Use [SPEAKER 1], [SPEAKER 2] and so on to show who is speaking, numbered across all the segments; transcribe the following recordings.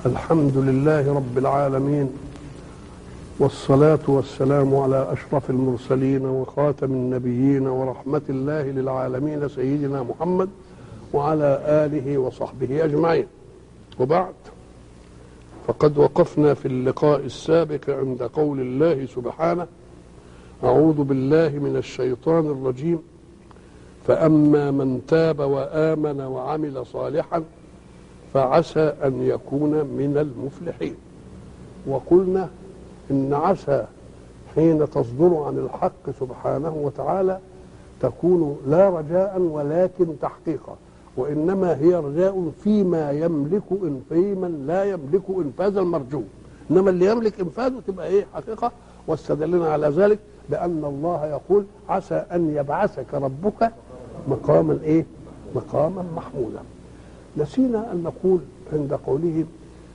[SPEAKER 1] الحمد لله رب العالمين والصلاة والسلام على أشرف المرسلين وخاتم النبيين ورحمة الله للعالمين سيدنا محمد وعلى آله وصحبه أجمعين وبعد فقد وقفنا في اللقاء السابق عند قول الله سبحانه أعوذ بالله من الشيطان الرجيم فأما من تاب وآمن وعمل صالحا فعسى أن يكون من المفلحين وقلنا إن عسى حين تصدر عن الحق سبحانه وتعالى تكون لا رجاء ولكن تحقيقا وإنما هي رجاء فيما يملك إن في من لا يملك إنفاذ المرجو إنما اللي يملك إنفاذه تبقى إيه حقيقة واستدلنا على ذلك بأن الله يقول عسى أن يبعثك ربك مقاما إيه مقاما محمودا نسينا أن نقول عند قوله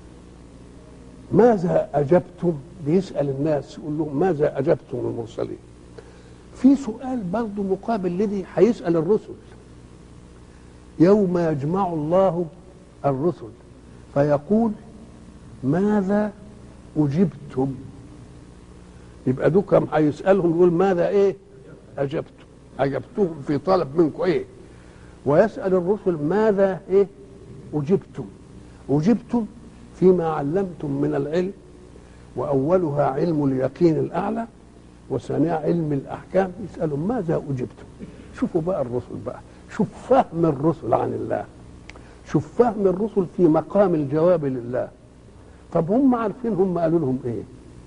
[SPEAKER 1] ماذا أجبتم بيسأل الناس يقول لهم ماذا أجبتم المرسلين في سؤال برضه مقابل الذي هيسأل الرسل يوم يجمع الله الرسل فيقول ماذا أجبتم يبقى دوكم هيسألهم يقول ماذا إيه أجبتم أجبتهم في طلب منكم إيه ويسأل الرسل ماذا إيه أجبتم أجبتم فيما علمتم من العلم وأولها علم اليقين الأعلى وثانيها علم الأحكام يسألوا ماذا أجبتم شوفوا بقى الرسل بقى شوف فهم الرسل عن الله شوف فهم الرسل في مقام الجواب لله طب هم عارفين هم قالوا لهم ايه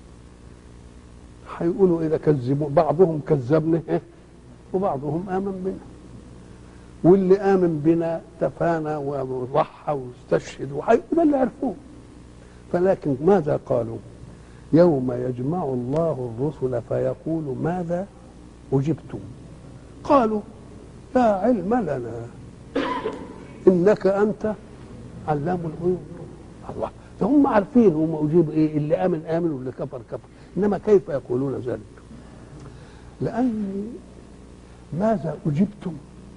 [SPEAKER 1] هيقولوا اذا كذبوا بعضهم كذبنا إيه؟ وبعضهم امن بنا واللي امن بنا تفانى وضحى واستشهد وده اللي عرفوه فلكن ماذا قالوا يوم يجمع الله الرسل فيقول ماذا اجبتم قالوا لا علم لنا انك انت علام الغيوب الله ده هم عارفين هم اجيب ايه اللي امن امن واللي كفر كفر انما كيف يقولون ذلك لان ماذا اجبتم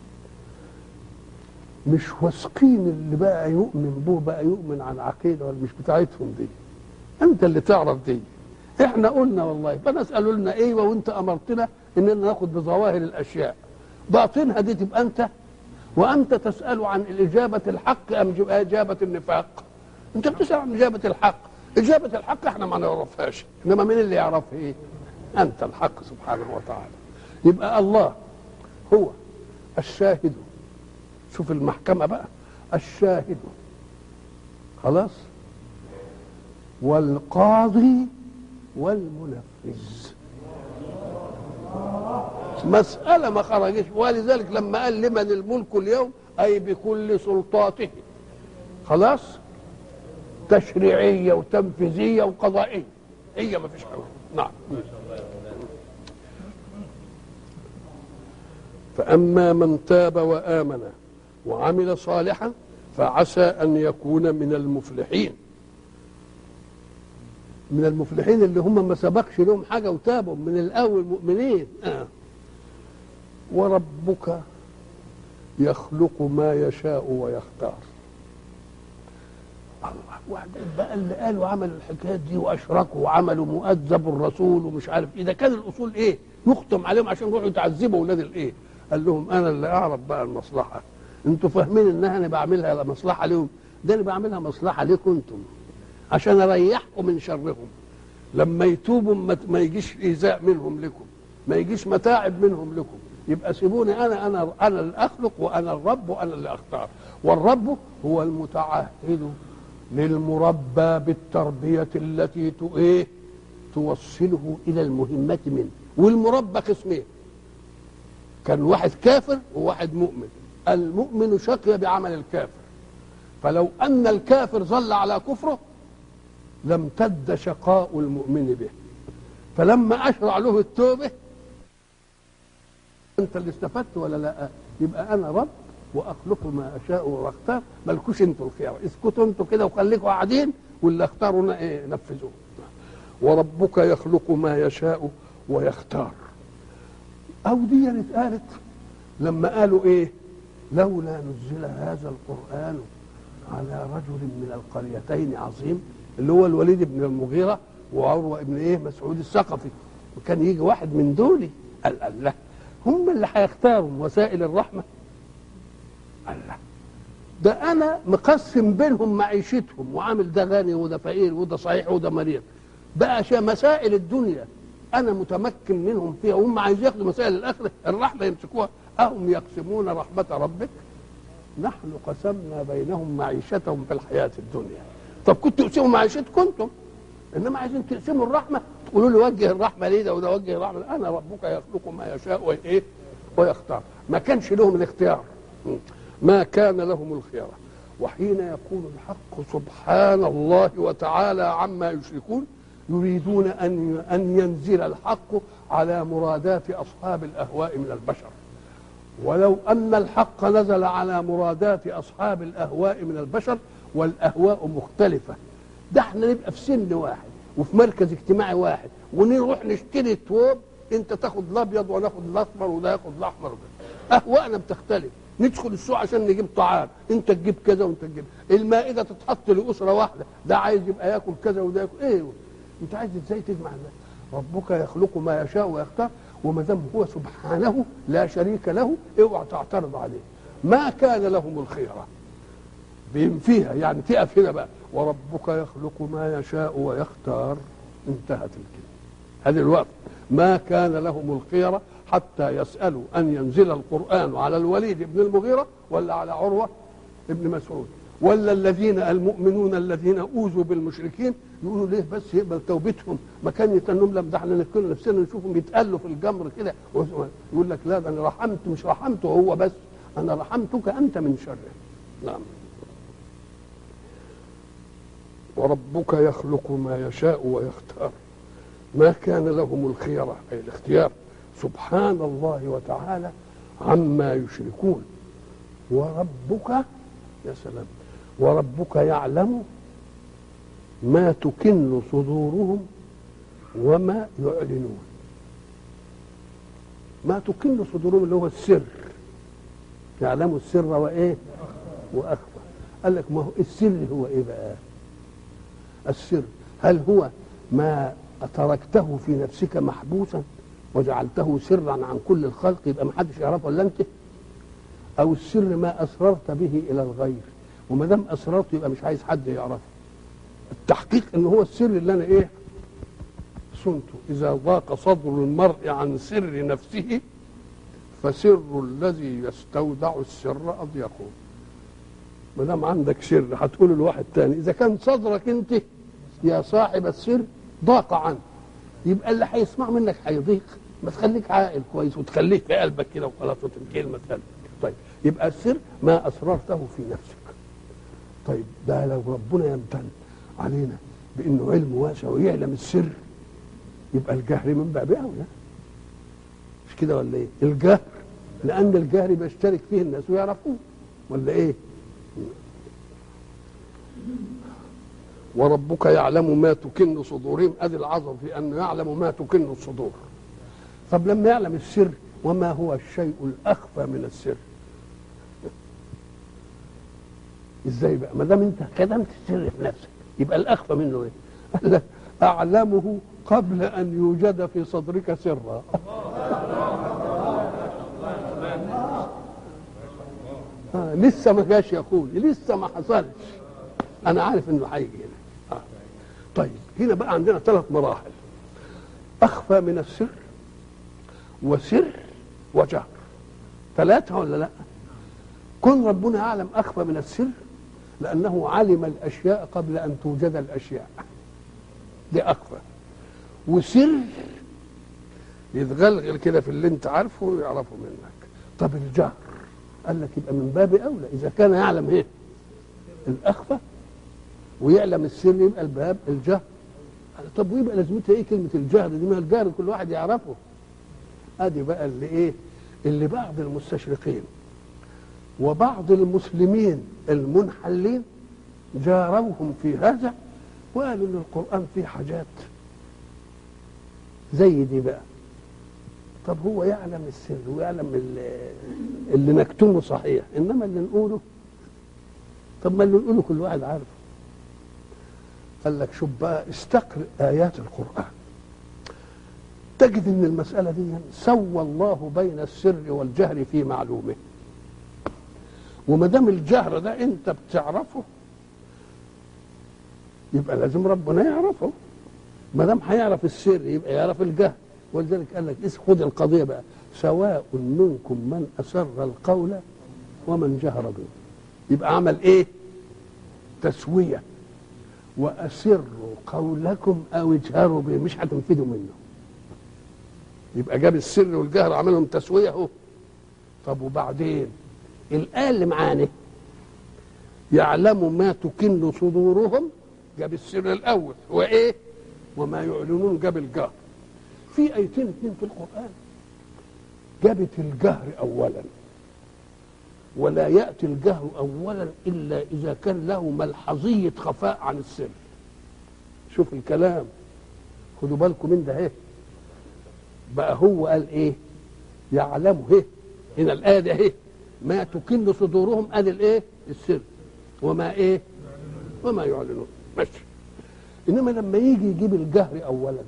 [SPEAKER 1] مش واثقين اللي بقى يؤمن به بقى يؤمن عن عقيده ولا مش بتاعتهم دي انت اللي تعرف دي احنا قلنا والله فنسالوا لنا ايوه وانت امرتنا اننا ناخد بظواهر الاشياء باطنها دي تبقى انت وانت تسال عن الاجابه الحق ام اجابه النفاق انت بتسال عن اجابه الحق اجابه الحق احنا ما نعرفهاش انما مين اللي يعرفها ايه انت الحق سبحانه وتعالى يبقى الله هو الشاهد شوف المحكمه بقى الشاهد خلاص والقاضي والمنفذ مسألة ما خرجش ولذلك لما قال لمن الملك اليوم أي بكل سلطاته خلاص تشريعية وتنفيذية وقضائية هي ما فيش حاجة نعم فأما من تاب وآمن وعمل صالحا فعسى أن يكون من المفلحين من المفلحين اللي هم ما سبقش لهم حاجة وتابوا من الأول مؤمنين آه. وربك يخلق ما يشاء ويختار الله وبعدين بقى اللي قالوا عملوا الحكايات دي واشركوا وعملوا مؤذب الرسول ومش عارف اذا كان الاصول ايه يختم عليهم عشان يروحوا يتعذبوا اولاد الايه قال لهم انا اللي اعرف بقى المصلحه انتوا فاهمين ان انا بعملها مصلحه لهم ده انا بعملها مصلحه لكم انتم عشان اريحكم من شرهم لما يتوبوا ما يجيش ايذاء منهم لكم ما يجيش متاعب منهم لكم يبقى سيبوني انا انا انا اللي اخلق وانا الرب وانا اللي اختار والرب هو المتعهد للمربى بالتربيه التي ايه توصله الى المهمه منه والمربى قسمين كان واحد كافر وواحد مؤمن المؤمن شقي بعمل الكافر فلو ان الكافر ظل على كفره لم تد شقاء المؤمن به فلما اشرع له التوبه انت اللي استفدت ولا لا يبقى انا رب واخلق ما اشاء واختار مالكوش انتوا الخيار اسكتوا انتوا كده وخليكوا قاعدين واللي اختاروا ايه نفذوه وربك يخلق ما يشاء ويختار او دي اتقالت لما قالوا ايه لولا نزل هذا القران على رجل من القريتين عظيم اللي هو الوليد بن المغيرة وعروة بن ايه مسعود الثقفي وكان يجي واحد من دول قال الله هم اللي هيختاروا وسائل الرحمة الله ده انا مقسم بينهم معيشتهم وعامل ده غني وده فقير وده صحيح وده مريض بقى شيء مسائل الدنيا انا متمكن منهم فيها وهم عايزين ياخدوا مسائل الاخره الرحمه يمسكوها اهم يقسمون رحمه ربك نحن قسمنا بينهم معيشتهم في الحياه الدنيا طب كنتوا تقسموا معيشتكم انتم انما عايزين تقسموا الرحمه تقولوا لي وجه الرحمه ليه ده وده وجه الرحمه انا ربك يخلق ما يشاء وايه ويختار ما كانش لهم الاختيار ما كان لهم الخيار وحين يقول الحق سبحان الله وتعالى عما يشركون يريدون ان ان ينزل الحق على مرادات اصحاب الاهواء من البشر ولو ان الحق نزل على مرادات اصحاب الاهواء من البشر والاهواء مختلفه ده احنا نبقى في سن واحد وفي مركز اجتماعي واحد ونروح نشتري توب انت تاخد الابيض وناخد الاصفر وده ياخد الاحمر وده اهواءنا بتختلف ندخل السوق عشان نجيب طعام انت تجيب كذا وانت تجيب المائده تتحط لاسره واحده ده عايز يبقى ياكل كذا وده ياكل ايه انت عايز ازاي تجمع الناس ربك يخلق ما يشاء ويختار وما دام هو سبحانه لا شريك له اوعى تعترض عليه ما كان لهم الخيره فيها يعني تقف هنا بقى وربك يخلق ما يشاء ويختار انتهت الكلمه هذه الوقت ما كان لهم الخيره حتى يسالوا ان ينزل القران على الوليد بن المغيره ولا على عروه ابن مسعود ولا الذين المؤمنون الذين اوذوا بالمشركين يقولوا ليه بس يقبل توبتهم ما كان يتنم لم ده احنا نذكر نفسنا نشوفهم يتقلوا في الجمر كده يقول لك لا ده انا رحمت مش رحمته هو بس انا رحمتك انت من شره نعم وربك يخلق ما يشاء ويختار ما كان لهم الخيرة أي الاختيار سبحان الله وتعالى عما يشركون وربك يا سلام وربك يعلم ما تكن صدورهم وما يعلنون ما تكن صدورهم اللي هو السر يعلم السر وايه واخفى قال لك ما هو السر هو ايه بقى السر هل هو ما تركته في نفسك محبوسا وجعلته سرا عن كل الخلق يبقى ما حدش يعرفه الا انت او السر ما اسررت به الى الغير وما دام اسررت يبقى مش عايز حد يعرفه التحقيق ان هو السر اللي انا ايه صنته اذا ضاق صدر المرء عن سر نفسه فسر الذي يستودع السر اضيقه ما دام عندك سر هتقول لواحد تاني اذا كان صدرك انت يا صاحب السر ضاق عنه يبقى اللي هيسمع منك هيضيق ما تخليك عاقل كويس وتخليك في قلبك كده وخلاص كلمه قلبك طيب يبقى السر ما اسررته في نفسك طيب ده لو ربنا يمتن علينا بانه علم واسع ويعلم السر يبقى الجهر من باب اولى مش كده ولا ايه الجهر لان الجهر بيشترك فيه الناس ويعرفوه ولا ايه وربك يعلم ما تكن صدورهم ادي العظم في انه يعلم ما تكن الصدور طب لما يعلم السر وما هو الشيء الاخفى من السر ازاي بقى ما دام انت كتمت السر في نفسك يبقى الاخفى منه ايه قال لك اعلمه قبل ان يوجد في صدرك سرا آه لسه ما جاش يا اخوي لسه ما حصلش انا عارف انه هيجي هنا آه. طيب هنا بقى عندنا ثلاث مراحل اخفى من السر وسر وجهر ثلاثه ولا لا كن ربنا يعلم اخفى من السر لانه علم الاشياء قبل ان توجد الاشياء دي اخفى وسر يتغلغل كده في اللي انت عارفه ويعرفه منك طب الجهر قال لك يبقى من باب اولى اذا كان يعلم ايه الاخفى ويعلم السر يبقى الباب الجهر طب ويبقى لازمتها ايه كلمه الجهر دي ما الجهر كل واحد يعرفه ادي بقى اللي ايه اللي بعض المستشرقين وبعض المسلمين المنحلين جاروهم في هذا وقالوا ان القران فيه حاجات زي دي بقى طب هو يعلم السر ويعلم اللي, اللي نكتمه صحيح انما اللي نقوله طب ما اللي نقوله كل واحد عارف قال لك شوف بقى استقرئ ايات القران تجد ان المساله دي سوى الله بين السر والجهر في معلومه وما دام الجهر ده انت بتعرفه يبقى لازم ربنا يعرفه ما دام هيعرف السر يبقى يعرف الجهر ولذلك قال لك خد القضيه بقى سواء منكم من اسر القول ومن جهر به يبقى عمل ايه تسويه واسروا قولكم او اجهروا به مش هتنفذوا منه يبقى جاب السر والجهر عملهم تسويه اهو طب وبعدين الايه اللي معانا يعلم ما تكن صدورهم جاب السر الاول وايه وما يعلنون جاب الجهر في ايتين اثنين في القران جابت الجهر اولا ولا ياتي الجهر اولا الا اذا كان له ملحظيه خفاء عن السر شوف الكلام خدوا بالكم من ده ايه بقى هو قال ايه يعلم ايه هنا الايه ده ايه ما تكن صدورهم ادي الايه السر وما ايه وما يعلنون ماشي انما لما يجي يجيب الجهر اولا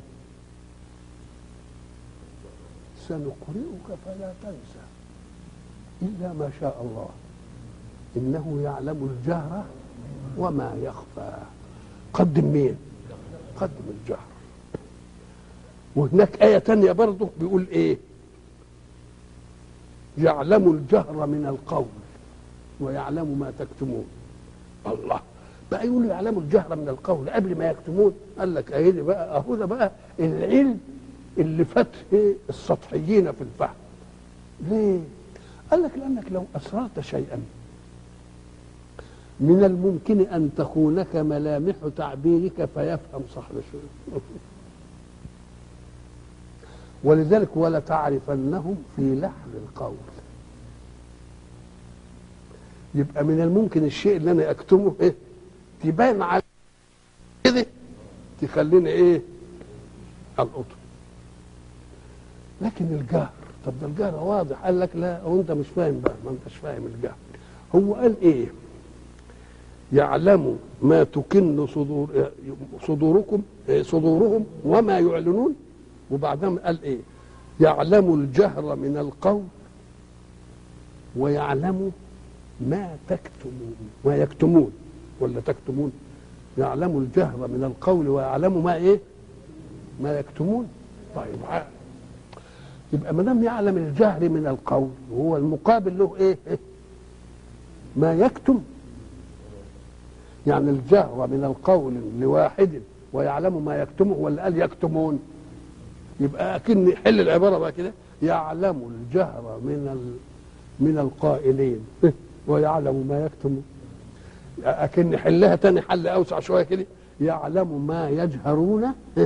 [SPEAKER 1] سنقرئك فلا تنسى الا ما شاء الله انه يعلم الجهر وما يخفى قدم مين قدم الجهر وهناك آية تانية برضه بيقول إيه يعلم الجهر من القول ويعلم ما تكتمون الله بقى يقول يعلم الجهر من القول قبل ما يكتمون قال لك اهي دي بقى اهو ده بقى العلم اللي فتح السطحيين في الفهم ليه قال لك لانك لو اسررت شيئا من الممكن ان تخونك ملامح تعبيرك فيفهم صاحب الشيء ولذلك ولتعرفنهم في لحن القول يبقى من الممكن الشيء اللي انا اكتمه ايه تبان على كده تخليني ايه القطه لكن الجهر طب ده الجهر واضح قال لك لا وانت مش فاهم بقى ما انتش فاهم الجهر هو قال ايه يعلم ما تكن صدور صدوركم صدورهم وما يعلنون وبعدين قال ايه يعلم الجهر من القول ويعلم ما تكتمون ما يكتمون ولا تكتمون يعلم الجهر من القول ويعلم ما ايه ما يكتمون طيب يبقى ما دام يعلم الجهر من القول وهو المقابل له ايه, إيه؟ ما يكتم يعني الجهر من القول لواحد ويعلم ما يكتمه ولا قال يكتمون يبقى اكن حل العباره بقى كده يعلم الجهر من ال... من القائلين ويعلم ما يكتمون اكن حلها تاني حل اوسع شويه كده يعلم ما يجهرون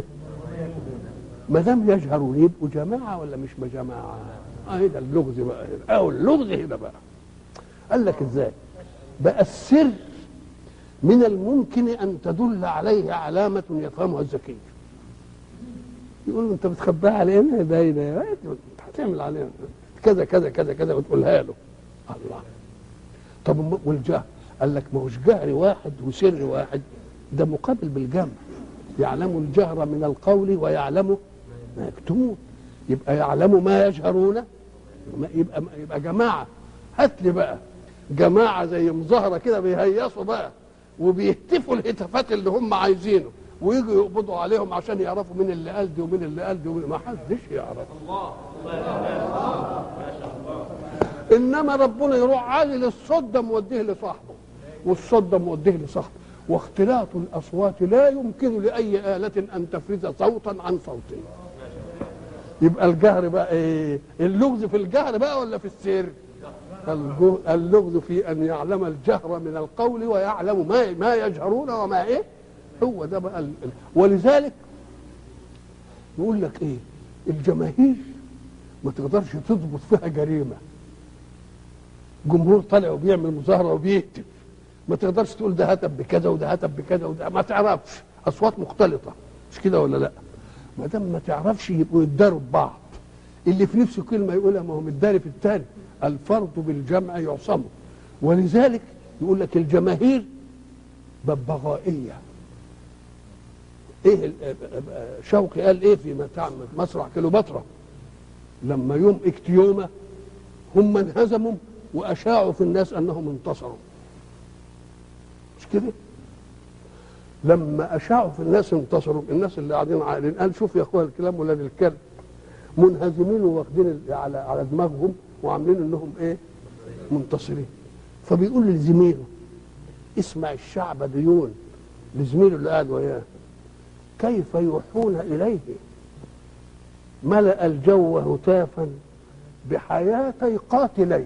[SPEAKER 1] ما دام يجهرون يبقوا جماعه ولا مش جماعه؟ اه ده اللغز بقى هنا او اللغز هنا بقى قال لك ازاي؟ بقى السر من الممكن ان تدل عليه علامه يفهمها الذكي يقول له انت بتخبيها علينا باينه هتعمل علينا كذا كذا كذا كذا وتقولها له الله طب والجهر قال لك ما هوش جهر واحد وسر واحد ده مقابل بالجمع يعلم الجهر من القول ويعلم ما يكتمون يبقى يعلم ما يجهرون يبقى يبقى جماعه هات لي بقى جماعه زي مظاهره كده بيهيصوا بقى وبيهتفوا الهتافات اللي هم عايزينه ويجوا يقبضوا عليهم عشان يعرفوا مين اللي قال دي ومين اللي قال دي ومين ما حدش يعرف الله انما ربنا يروح عالي للصوت ده موديه لصاحبه والصوت ده موديه لصاحبه واختلاط الاصوات لا يمكن لاي اله ان تفرز صوتا عن صوت يبقى الجهر بقى ايه اللغز في الجهر بقى ولا في السر اللغز في ان يعلم الجهر من القول ويعلم ما ما يجهرون وما ايه هو ده بقى ال... ولذلك يقول لك ايه الجماهير ما تقدرش تضبط فيها جريمه جمهور طالع وبيعمل مظاهره وبيهتف ما تقدرش تقول ده هتف بكذا وده هتف بكذا وده ما تعرفش اصوات مختلطه مش كده ولا لا ما دام ما تعرفش يبقوا يتداروا ببعض اللي في نفسه كلمه يقولها ما هو متداري في الثاني الفرد بالجمع يعصمه ولذلك يقول لك الجماهير ببغائيه ايه ال- شوقي قال ايه في متاع مسرح كليوباترا لما يوم اكتيوما هم انهزموا واشاعوا في الناس انهم انتصروا مش كده لما اشاعوا في الناس انتصروا الناس اللي قاعدين عاقلين قال شوف يا اخويا الكلام ولاد الكلب منهزمين واخدين ال- على على دماغهم وعاملين انهم ايه منتصرين فبيقول لزميله اسمع الشعب ديون لزميله اللي قاعد وياه كيف يوحون اليه ملأ الجو هتافا بحياتي قاتليه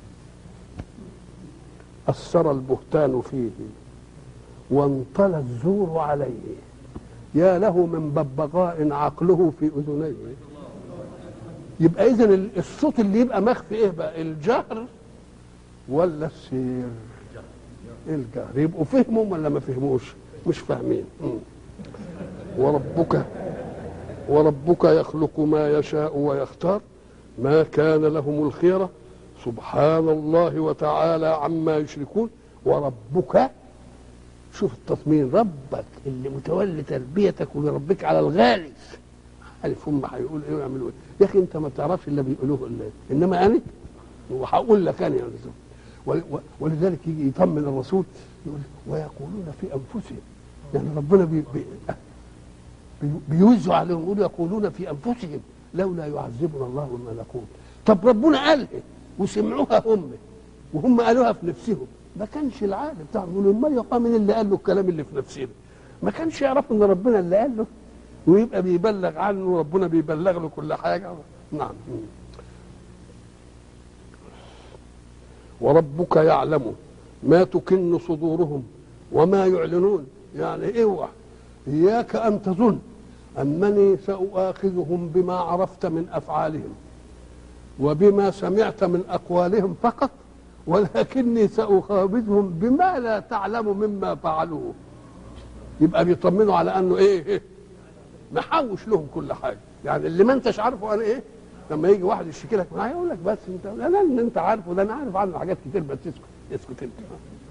[SPEAKER 1] أثر البهتان فيه وانطلى الزور عليه يا له من ببغاء عقله في أذنيه يبقى إذا الصوت اللي يبقى مخفي إيه بقى الجهر ولا السير الجهر يبقوا فهموا ولا ما فهموش مش فاهمين مم. وربك وربك يخلق ما يشاء ويختار ما كان لهم الخيرة سبحان الله وتعالى عما يشركون وربك شوف التطمين ربك اللي متولي تربيتك ولربك على الغالي عارف هم هيقول ايه ويعملوا ايه يا اخي انت ما تعرفش اللي بيقولوه الا انما انا وهقول لك انا يعني ول- و- ولذلك يجي يطمن الرسول يقول ويقولون في انفسهم يعني ربنا بي بي بي- بيوزوا عليهم يقولوا يقولون في انفسهم لولا يعذبنا الله بما نقول طب ربنا قالها وسمعوها هم وهم قالوها في نفسهم ما كانش العقل بتاعهم يقولوا ما يقام من اللي قال له الكلام اللي في نفسنا ما كانش يعرفوا ان ربنا اللي قال له ويبقى بيبلغ عنه وربنا بيبلغ له كل حاجه نعم وربك يعلم ما تكن صدورهم وما يعلنون يعني اوعى اياك ان تظن انني ساخذهم بما عرفت من افعالهم وبما سمعت من اقوالهم فقط ولكني ساخابزهم بما لا تعلم مما فعلوه يبقى بيطمنوا على انه ايه, إيه؟ محوش لهم كل حاجه يعني اللي ما انتش عارفه انا ايه لما يجي واحد يشتكي لك معايا يقول لك بس انت لا لا اللي انت عارفه ده انا عارف عنه حاجات كتير بس اسكت اسكت انت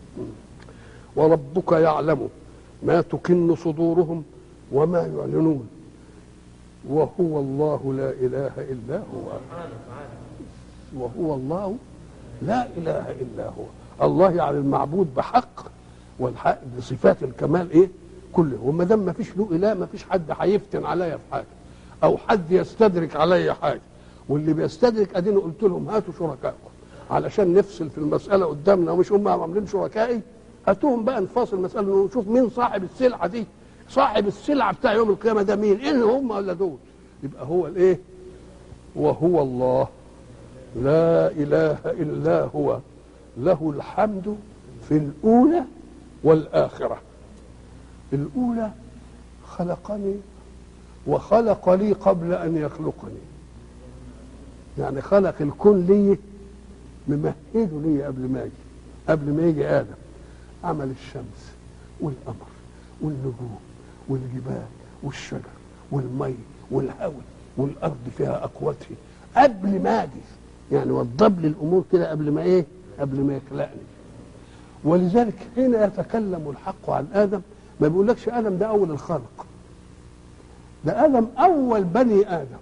[SPEAKER 1] وربك يعلم ما تكن صدورهم وما يعلنون وهو الله لا اله الا هو وهو الله لا اله الا هو الله يعني المعبود بحق والحق بصفات الكمال ايه كله وما دام ما فيش له اله ما فيش حد هيفتن عليا في حاجه او حد يستدرك عليا حاجه واللي بيستدرك اديني قلت لهم هاتوا شركائكم علشان نفصل في المساله قدامنا ومش هم عاملين شركائي هاتوهم بقى نفاصل المساله ونشوف مين صاحب السلعه دي صاحب السلعه بتاع يوم القيامه ده مين ان هم ولا دول يبقى هو الايه وهو الله لا اله الا هو له الحمد في الاولى والاخره الاولى خلقني وخلق لي قبل ان يخلقني يعني خلق الكون لي ممهده لي قبل ما اجي قبل ما يجي ادم عمل الشمس والقمر والنجوم والجبال والشجر والمي والهواء والارض فيها اقوته قبل ما اجي يعني وضب لي الامور كده قبل ما ايه قبل ما يخلقني ولذلك حين يتكلم الحق عن ادم ما بيقولكش ادم ده اول الخلق ده ادم اول بني ادم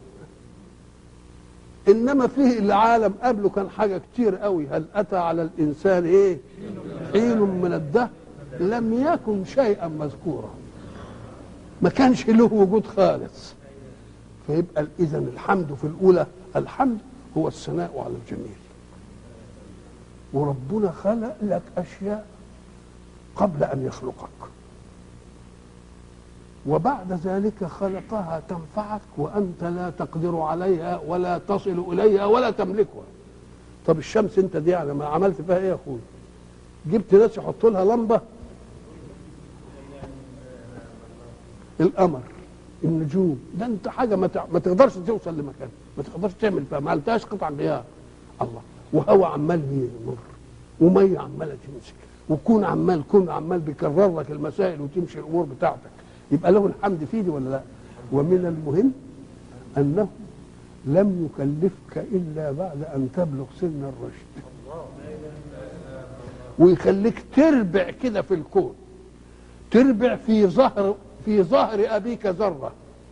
[SPEAKER 1] انما فيه العالم قبله كان حاجه كتير قوي هل اتى على الانسان ايه حين من الدهر لم يكن شيئا مذكورا ما كانش له وجود خالص فيبقى اذا الحمد في الاولى الحمد هو الثناء على الجميل وربنا خلق لك اشياء قبل ان يخلقك وبعد ذلك خلقها تنفعك وانت لا تقدر عليها ولا تصل اليها ولا تملكها طب الشمس انت دي يعني ما عملت فيها ايه يا اخويا جبت ناس يحطوا لها لمبه القمر النجوم ده انت حاجه ما تع- ما تقدرش توصل لمكان ما تقدرش تعمل فيها ما عملتهاش قطع غيار الله وهواء عمال يمر وميه عماله تمسك وكون عمال كون عمال بيكرر لك المسائل وتمشي الامور بتاعتك يبقى له الحمد فيه دي ولا لا ومن المهم انه لم يكلفك الا بعد ان تبلغ سن الرشد ويخليك تربع كده في الكون تربع في ظهر في ظهر ابيك ذره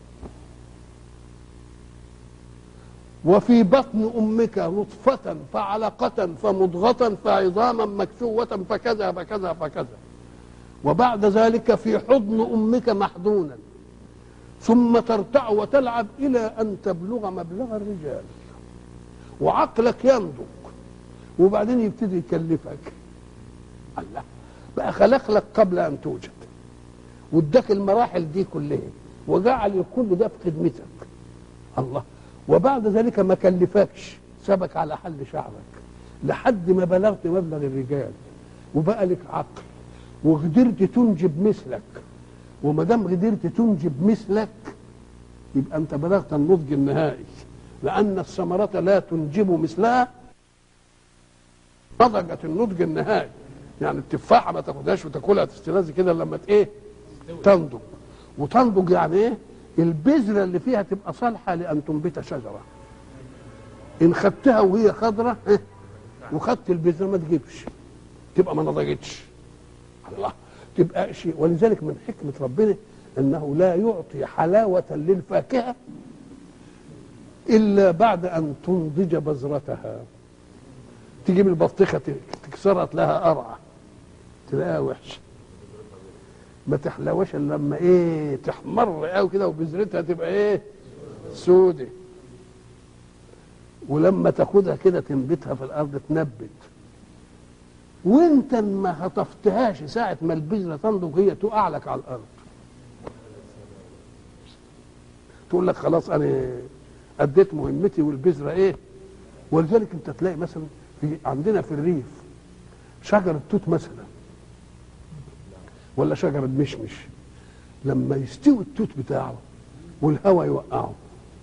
[SPEAKER 1] وفي بطن امك نطفه فعلقه فمضغه فعظاما مكسوه فكذا فكذا فكذا وبعد ذلك في حضن امك محضونا ثم ترتع وتلعب الى ان تبلغ مبلغ الرجال وعقلك ينضج وبعدين يبتدي يكلفك الله بقى خلق لك قبل ان توجد واداك المراحل دي كلها وجعل الكل ده في خدمتك الله وبعد ذلك ما كلفكش سبك على حل شعبك لحد ما بلغت مبلغ الرجال وبقى لك عقل وقدرت تنجب مثلك وما دام قدرت تنجب مثلك يبقى انت بلغت النضج النهائي لان الثمرة لا تنجب مثلها نضجت النضج النهائي يعني التفاحه ما تاخدهاش وتاكلها تستلذ كده لما ايه تنضج وتنضج يعني ايه البذره اللي فيها تبقى صالحه لان تنبت شجره ان خدتها وهي خضره إيه؟ وخدت البذره ما تجيبش تبقى ما نضجتش الله تبقى شيء ولذلك من حكمه ربنا انه لا يعطي حلاوه للفاكهه الا بعد ان تنضج بذرتها تجيب البطيخه تكسرها تلاقيها قرعه تلاقيها وحشه ما تحلوش الا لما ايه تحمر قوي كده وبذرتها تبقى ايه سودة ولما تاخدها كده تنبتها في الارض تنبت وانت ما هطفتهاش ساعه ما البذره تنضج هي تقع لك على الارض تقول لك خلاص انا اديت مهمتي والبذره ايه ولذلك انت تلاقي مثلا في عندنا في الريف شجره توت مثلا ولا شجره مشمش لما يستوي التوت بتاعه والهواء يوقعه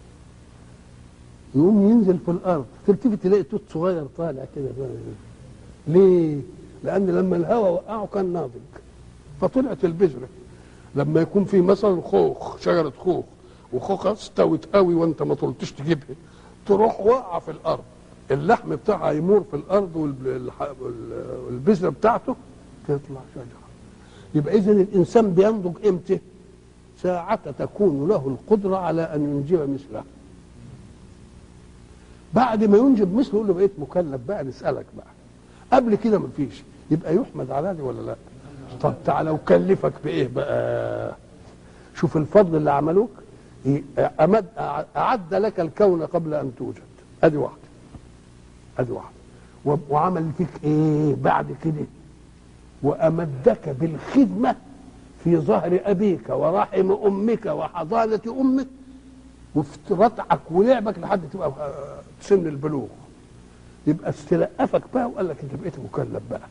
[SPEAKER 1] يقوم ينزل في الارض تلتفت تلاقي توت صغير طالع كده ليه؟ لان لما الهواء وقعه كان ناضج فطلعت البذره لما يكون في مثلا خوخ شجره خوخ وخوخه استوت قوي وانت ما طلتش تجيبها تروح واقعه في الارض اللحم بتاعها يمور في الارض والبذره بتاعته تطلع شجره يبقى اذا الانسان بينضج امتى ساعة تكون له القدرة على أن ينجب مثله بعد ما ينجب مثله يقول له بقيت مكلف بقى نسألك بقى قبل كده ما فيش يبقى يحمد على دي ولا لا طب تعالى وكلفك بإيه بقى شوف الفضل اللي عملوك أمد أعد لك الكون قبل أن توجد أدي واحدة أدي واحدة وعمل فيك إيه بعد كده وأمدك بالخدمة في ظهر أبيك ورحم أمك وحضانة أمك وفي رتعك ولعبك لحد تبقى سن البلوغ يبقى استلقفك بقى وقال لك انت بقيت مكلف بقى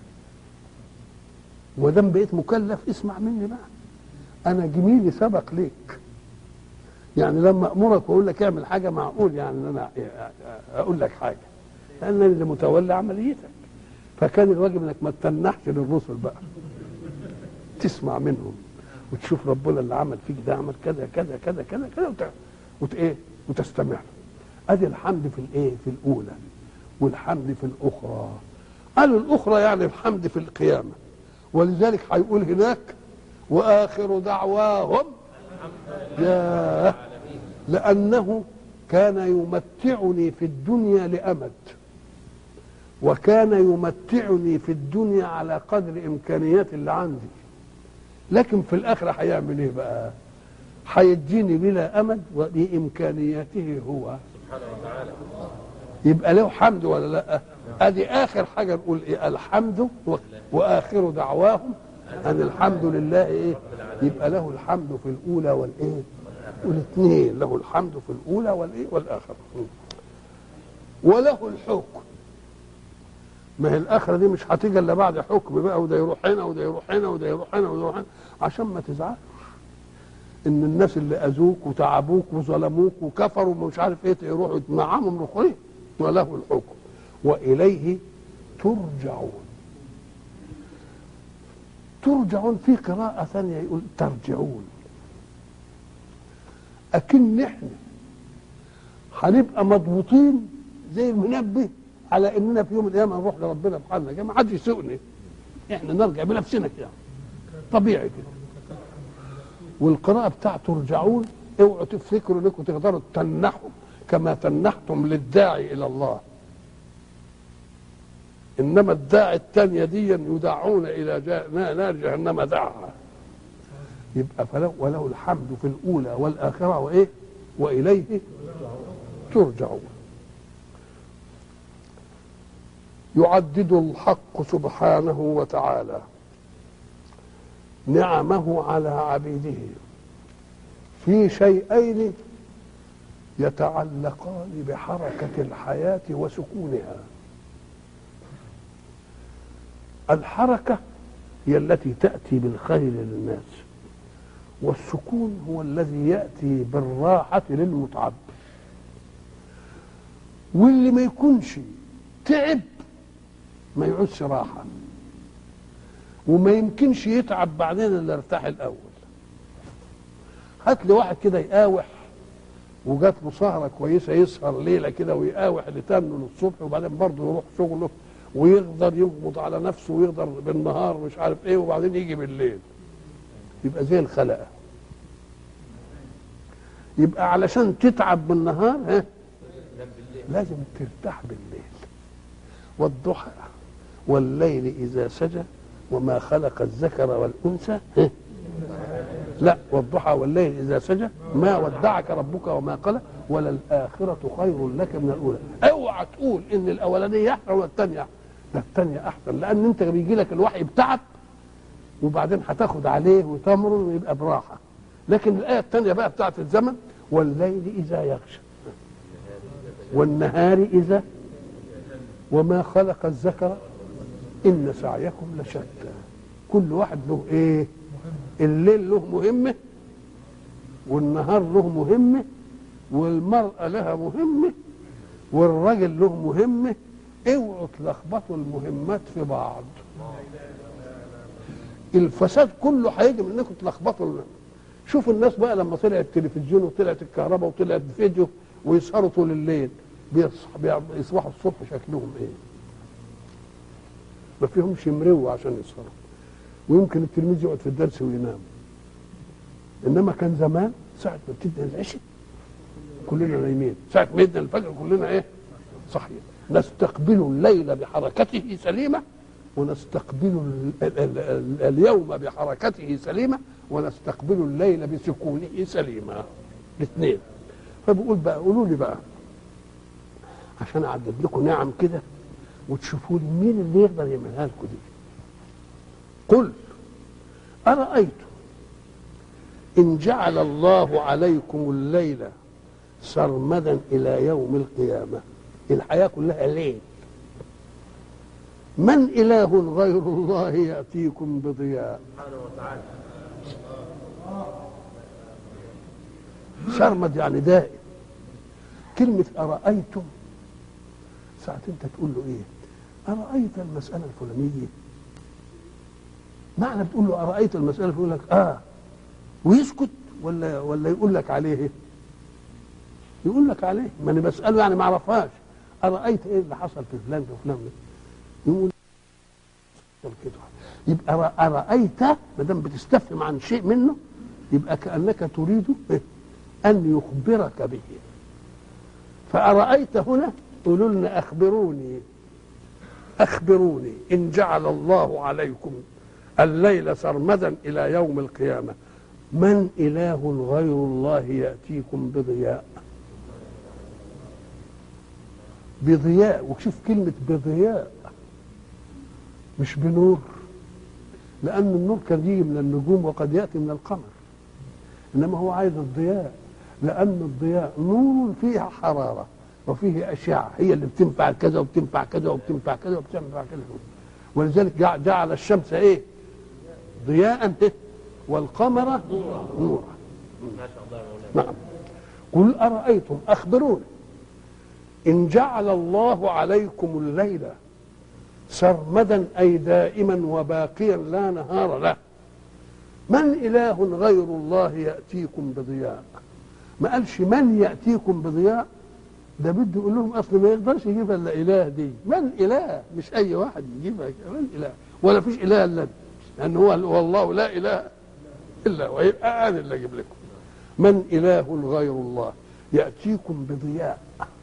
[SPEAKER 1] ودام بقيت مكلف اسمع مني بقى انا جميلي سبق ليك يعني لما امرك واقول لك اعمل حاجه معقول يعني ان انا اقول لك حاجه لان انا اللي متولي عمليتك فكان الواجب انك ما تتنحش للرسل بقى تسمع منهم وتشوف ربنا اللي عمل فيك ده عمل كذا كذا كذا كذا كذا وت... وت... ايه وتستمع له ادي الحمد في الايه في الاولى والحمد في الاخرى قالوا الاخرى يعني الحمد في القيامه ولذلك هيقول هناك واخر دعواهم يا لانه كان يمتعني في الدنيا لامد وكان يمتعني في الدنيا على قدر امكانيات اللي عندي لكن في الاخره هيعمل ايه بقى هيديني بلا امد وبامكانياته هو
[SPEAKER 2] سبحانه وتعالى
[SPEAKER 1] يبقى له حمد ولا لا ادي اخر حاجه نقول ايه الحمد و- واخر دعواهم ان الحمد لله ايه يبقى له الحمد في الاولى والايه والاثنين له الحمد في الاولى والايه والاخره وله الحكم ما هي الاخره دي مش هتيجي الا بعد حكم بقى وده يروح هنا وده يروح هنا وده يروح هنا وده يروح هنا عشان ما تزعلش ان الناس اللي اذوك وتعبوك وظلموك وكفروا ومش عارف ايه يروحوا معاهم رخرين وله الحكم واليه ترجعون ترجعون في قراءة ثانية يقول ترجعون أكن احنا هنبقى مضبوطين زي المنبه على اننا في يوم من الايام هنروح لربنا بحالنا ما حدش يسوقني احنا نرجع بنفسنا كده طبيعي كده والقراءة بتاعت ترجعون اوعوا تفتكروا انكم تقدروا تنحوا كما تنحتم للداعي الى الله انما الداعي الثانيه دي يدعون الى جا- نار جهنم دعا يبقى فله وله الحمد في الاولى والاخره وايه واليه ترجعون يعدد الحق سبحانه وتعالى نعمه على عبيده في شيئين يتعلقان بحركه الحياه وسكونها الحركه هي التي تاتي بالخير للناس والسكون هو الذي ياتي بالراحه للمتعب واللي ما يكونش تعب ما يعوزش راحه وما يمكنش يتعب بعدين الا ارتاح الاول هات لي واحد كده يقاوح وجات له سهره كويسه يسهر ليله كده ويقاوح لتمن للصبح وبعدين برضه يروح شغله ويقدر يغمض على نفسه ويقدر بالنهار مش عارف ايه وبعدين يجي بالليل يبقى زي الخلقه يبقى علشان تتعب بالنهار ها لازم ترتاح بالليل والضحى والليل اذا سجى وما خلق الذكر والانثى ها لا والضحى والليل اذا سجى ما ودعك ربك وما قلى وللاخره خير لك من الاولى اوعى تقول ان الاولانيه احسن ولا الثانيه احسن ده الثانيه احسن لان انت بيجي لك الوحي بتعب وبعدين هتاخد عليه وتمر ويبقى براحه لكن الايه الثانيه بقى بتاعت الزمن والليل اذا يغشى والنهار اذا وما خلق الذكر ان سعيكم لشتى كل واحد له ايه الليل له مهمه والنهار له مهمه والمراه لها مهمه والرجل له مهمه اوعوا تلخبطوا المهمات في بعض الفساد كله هيجي من انكم تلخبطوا شوفوا الناس بقى لما طلع التلفزيون وطلعت الكهرباء وطلعت الفيديو ويسهروا طول الليل بيصح- بيصبحوا الصبح شكلهم ايه ما فيهمش يمروا عشان يسهروا ويمكن التلميذ يقعد في الدرس وينام انما كان زمان ساعه ما بتدن العشاء كلنا نايمين ساعه ما يدن الفجر كلنا ايه صحيح نستقبل الليل بحركته سليمه ونستقبل ال- ال- ال- ال- اليوم بحركته سليمه ونستقبل الليل بسكونه سليما الاثنين فبقول بقى قولوا لي بقى عشان اعدد لكم نعم كده وتشوفوا لي مين اللي يقدر يعملها لكم دي قل أرأيتم إن جعل الله عليكم الليل سرمدا إلى يوم القيامة الحياة كلها ليل من إله غير الله يأتيكم بضياء سرمد يعني دائم كلمة أرأيتم ساعة أنت تقول له إيه أرأيت المسألة الفلانية معنى بتقول له أرأيت المسألة يقول لك آه ويسكت ولا ولا يقول لك عليه إيه؟ يقول لك عليه ما أنا بسأله يعني ما أعرفهاش أرأيت إيه اللي حصل في فلان في فلان يقول كده يبقى أر- أرأيت ما دام بتستفهم عن شيء منه يبقى كأنك تريد إيه؟ أن يخبرك به فأرأيت هنا قولوا لنا أخبروني أخبروني إن جعل الله عليكم الليل سرمدا إلى يوم القيامة من إله غير الله يأتيكم بضياء بضياء وشوف كلمة بضياء مش بنور لأن النور كان يجي من النجوم وقد يأتي من القمر إنما هو عايز الضياء لأن الضياء نور فيها حرارة وفيه أشعة هي اللي بتنفع كذا وبتنفع كذا وبتنفع كذا وبتنفع كذا ولذلك جع- جعل الشمس إيه ضياء إيه؟ والقمر نورا نعم قل أرأيتم أخبروني إن جعل الله عليكم الليل سرمدا أي دائما وباقيا لا نهار له من إله غير الله يأتيكم بضياء ما قالش من يأتيكم بضياء ده بده يقول لهم أصل ما يقدرش يجيبها إلا إله دي من إله مش أي واحد يجيبها من إله ولا فيش اله الا أنت. لان هو هو الله لا اله الا هو يبقى انا اللي اجيب لكم من اله غير الله ياتيكم بضياء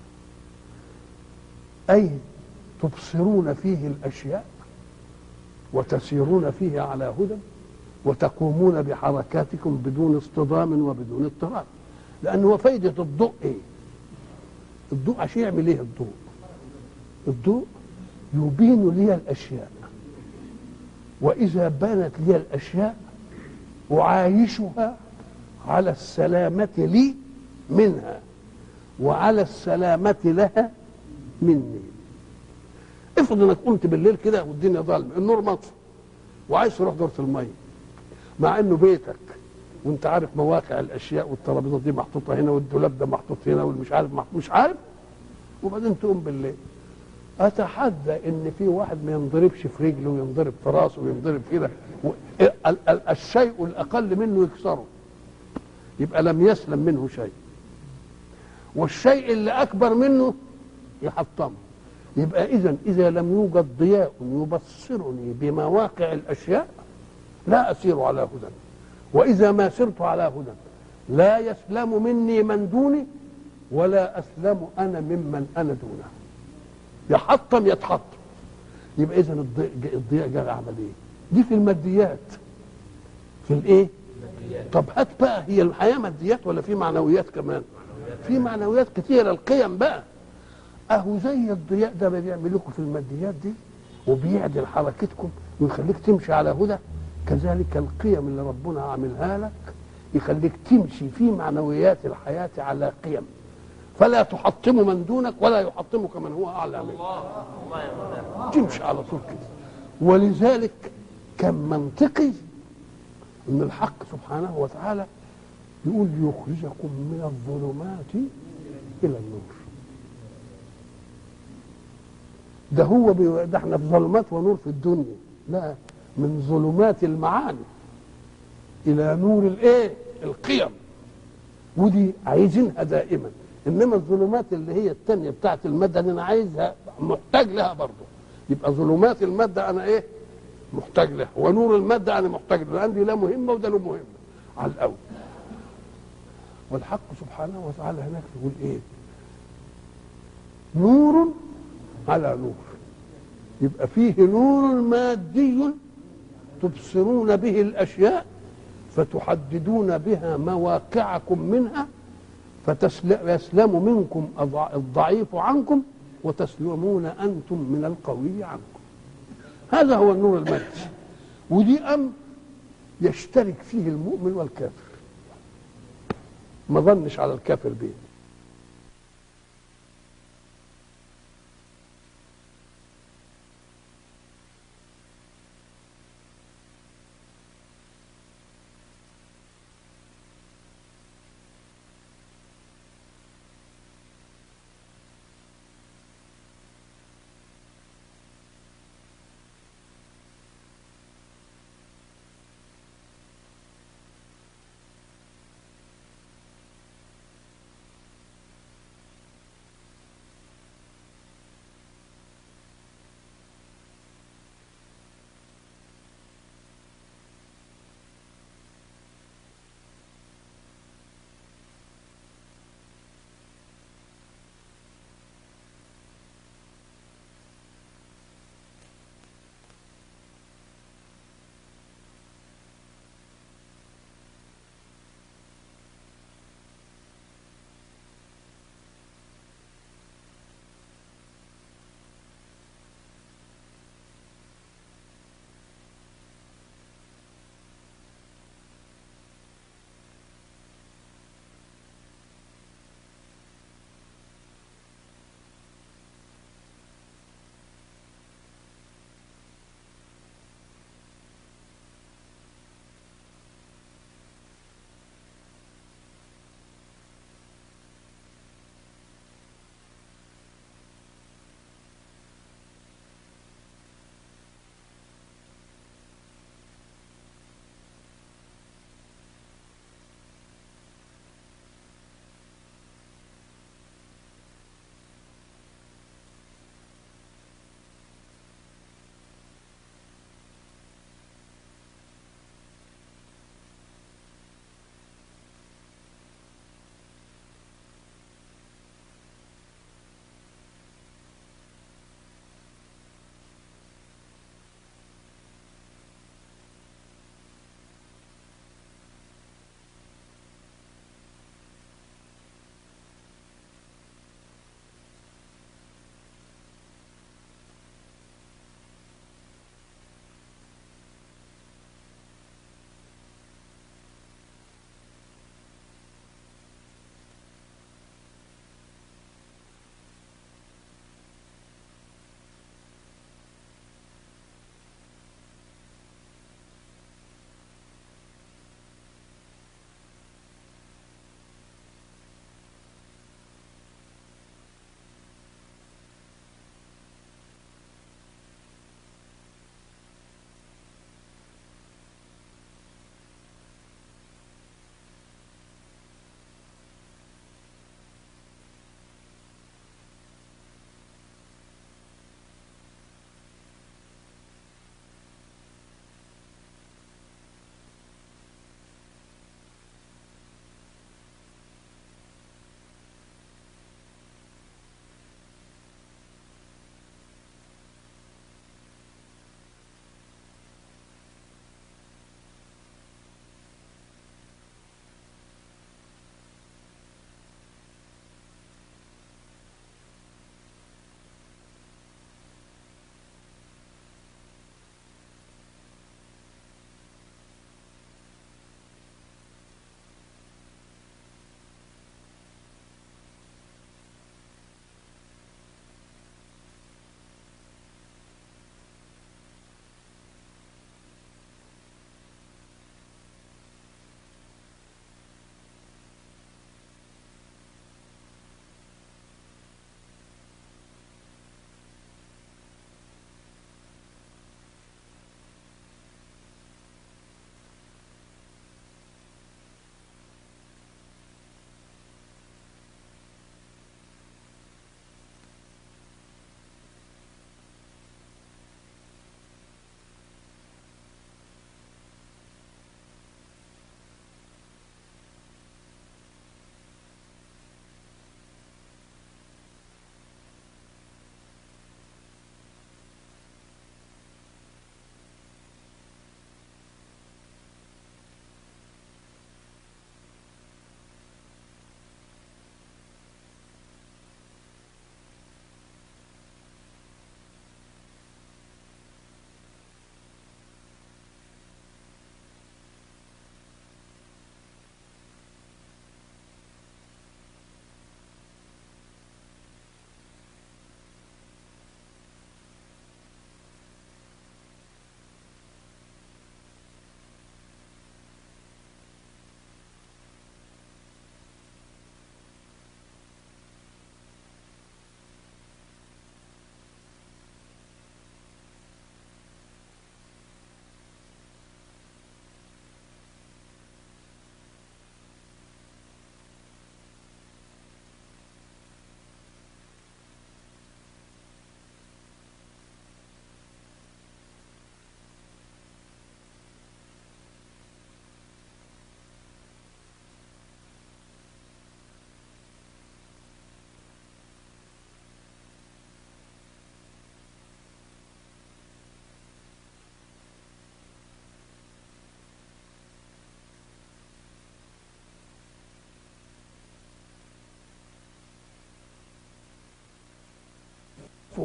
[SPEAKER 1] اي تبصرون فيه الاشياء وتسيرون فيه على هدى وتقومون بحركاتكم بدون اصطدام وبدون اضطراب لان هو فايده الضوء ايه الضوء عشان يعمل ايه الضوء الضوء يبين لي الاشياء واذا بانت لي الاشياء اعايشها على السلامه لي منها وعلى السلامه لها مني افرض انك قمت بالليل كده والدنيا ظلمه النور مطفي وعايز تروح دورة الميه مع انه بيتك وانت عارف مواقع الاشياء والترابيزه دي محطوطه هنا والدولاب ده محطوط هنا والمش عارف محطوط مش عارف وبعدين تقوم بالليل اتحدى ان في واحد ما ينضربش في رجله وينضرب في راسه وينضرب كده و- ال- ال- الشيء الاقل منه يكسره يبقى لم يسلم منه شيء والشيء اللي اكبر منه يحطمه يبقى اذا اذا لم يوجد ضياء يبصرني بمواقع الاشياء لا اسير على هدى واذا ما سرت على هدى لا يسلم مني من دوني ولا اسلم انا ممن انا دونه يحطم يتحطم يبقى اذا الضياء الضياء جاي عمل ايه دي في الماديات في الايه طب هات بقى هي الحياه ماديات ولا في معنويات كمان في معنويات كثيره القيم بقى اهو زي الضياء ده ما بيعمل لكم في الماديات دي وبيعدل حركتكم ويخليك تمشي على هدى كذلك القيم اللي ربنا عاملها لك يخليك تمشي في معنويات الحياة على قيم فلا تحطم من دونك ولا يحطمك من هو أعلى منك تمشي على طول كده ولذلك كان منطقي ان الحق سبحانه وتعالى يقول يخرجكم من الظلمات الى النور ده هو بي... ده احنا في ظلمات ونور في الدنيا لا من ظلمات المعاني الى نور الايه القيم ودي عايزينها دائما انما الظلمات اللي هي الثانيه بتاعت الماده اللي انا عايزها محتاج لها برضه يبقى ظلمات الماده انا ايه محتاج لها ونور الماده انا محتاج له عندي لا مهمه وده له مهمه على الاول والحق سبحانه وتعالى هناك يقول ايه نور على نور يبقى فيه نور مادي تبصرون به الاشياء فتحددون بها مواقعكم منها فيسلم منكم الضع- الضعيف عنكم وتسلمون انتم من القوي عنكم هذا هو النور المادي ودي امر يشترك فيه المؤمن والكافر ما ظنش على الكافر بيه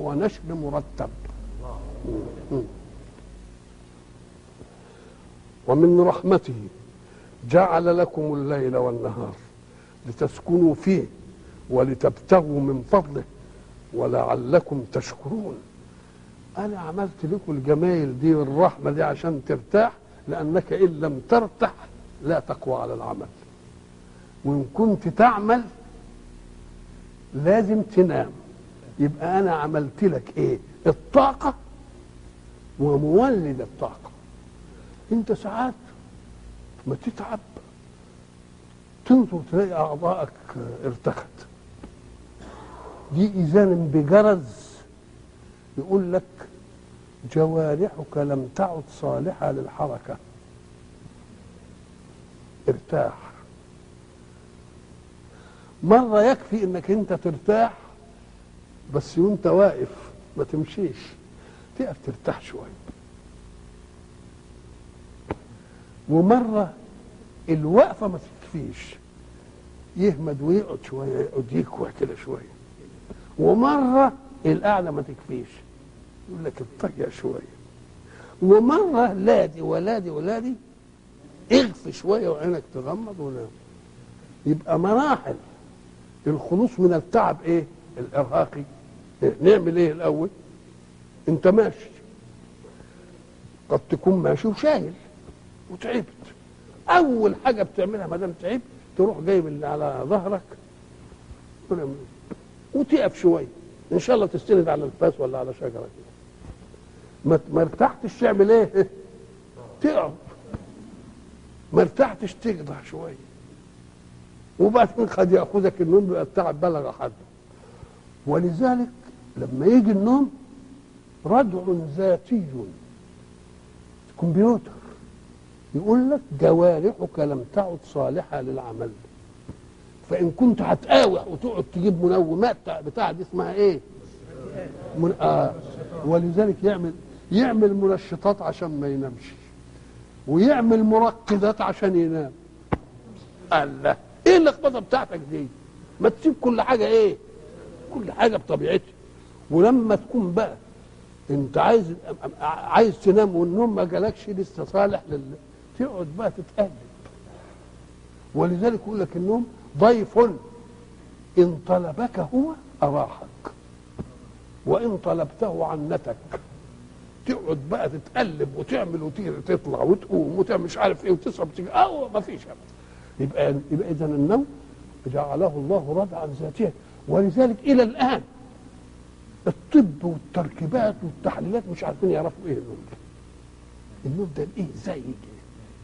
[SPEAKER 1] ونشر مرتب م. ومن رحمته جعل لكم الليل والنهار لتسكنوا فيه ولتبتغوا من فضله ولعلكم تشكرون انا عملت لكم الجمايل دي والرحمه دي عشان ترتاح لانك ان لم ترتاح لا تقوى على العمل وان كنت تعمل لازم تنام يبقى انا عملت لك ايه الطاقه ومولد الطاقه انت ساعات ما تتعب تنظر تلاقي اعضائك ارتخت دي اذان بجرز يقول لك جوارحك لم تعد صالحه للحركه ارتاح مره يكفي انك انت ترتاح بس وانت واقف ما تمشيش تقف ترتاح شويه ومره الوقفه ما تكفيش يهمد ويقعد شويه يقعد يكوع كده شويه ومره القعده ما تكفيش يقول لك اتطيق شويه ومره لا دي ولا دي ولا دي اغف شويه وعينك تغمض ونام يبقى مراحل الخلوص من التعب ايه الارهاقي إيه؟ نعمل ايه الاول انت ماشي قد تكون ماشي وشايل وتعبت اول حاجه بتعملها ما دام تعبت تروح جايب اللي على ظهرك وتقف شويه ان شاء الله تستند على الفاس ولا على شجره كده ما ما ارتحتش تعمل ايه تقعد ما ارتحتش تقضع شويه وبعدين قد ياخذك النوم بيبقى التعب بلغ حده ولذلك لما يجي النوم ردع ذاتي كمبيوتر يقول لك جوارحك لم تعد صالحه للعمل فان كنت هتقاوح وتقعد تجيب منومات بتاع دي اسمها ايه من آه ولذلك يعمل يعمل منشطات عشان ما ينامش ويعمل مرقدات عشان ينام الله ايه اللخبطه بتاعتك دي ما تسيب كل حاجه ايه كل حاجه بطبيعتها ولما تكون بقى انت عايز عايز تنام والنوم ما جالكش لسه صالح لل تقعد بقى تتقلب ولذلك يقول لك النوم ضيف ان طلبك هو اراحك وان طلبته عنتك تقعد بقى تتقلب وتعمل وتطير تطلع وتقوم وتعمل مش عارف ايه وتشرب تيجي اه ما فيش يبقى يبقى اذا النوم جعله الله ردعا ذاتيا ولذلك الى الان الطب والتركيبات والتحليلات مش عارفين يعرفوا ايه النوم ده النوم ده ايه ازاي يجي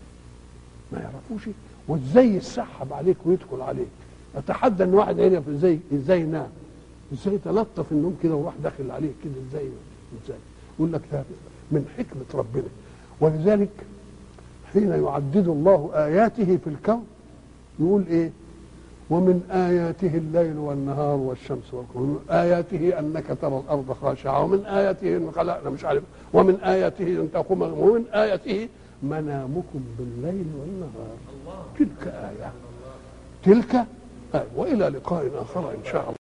[SPEAKER 1] ما يعرفوش وازاي يسحب عليك ويدخل عليك اتحدى ان واحد يعرف ازاي ازاي ينام ازاي تلطف النوم كده وراح داخل عليك كده ازاي ازاي يقول لك ده من حكمه ربنا ولذلك حين يعدد الله اياته في الكون يقول ايه ومن آياته الليل والنهار والشمس والقمر ومن آياته أنك ترى الأرض خاشعة ومن آياته أن خلقنا مش عارف ومن آياته أن تقوم ومن آياته منامكم بالليل والنهار تلك آية تلك آية وإلى لقاء آخر إن شاء الله